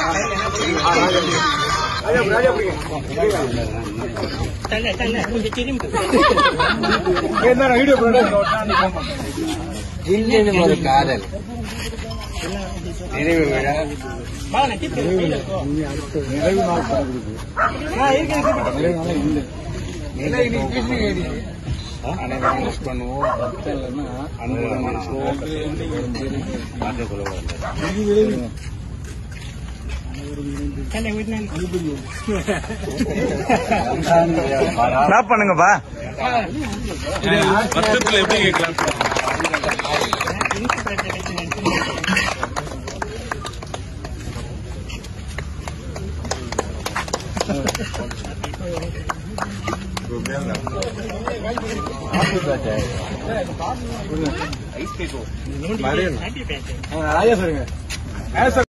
ஜில்லுன்னு ஒரு காதல் நினைவு விழா அனைவரும் மிஸ் பண்ணுவோம் அன்புடன் மனசுவோம் ஸ்டாப் பண்ணுங்கப்பா வருஷத்துல எப்படி கேட்கலாம் ராஜா சொல்லுங்க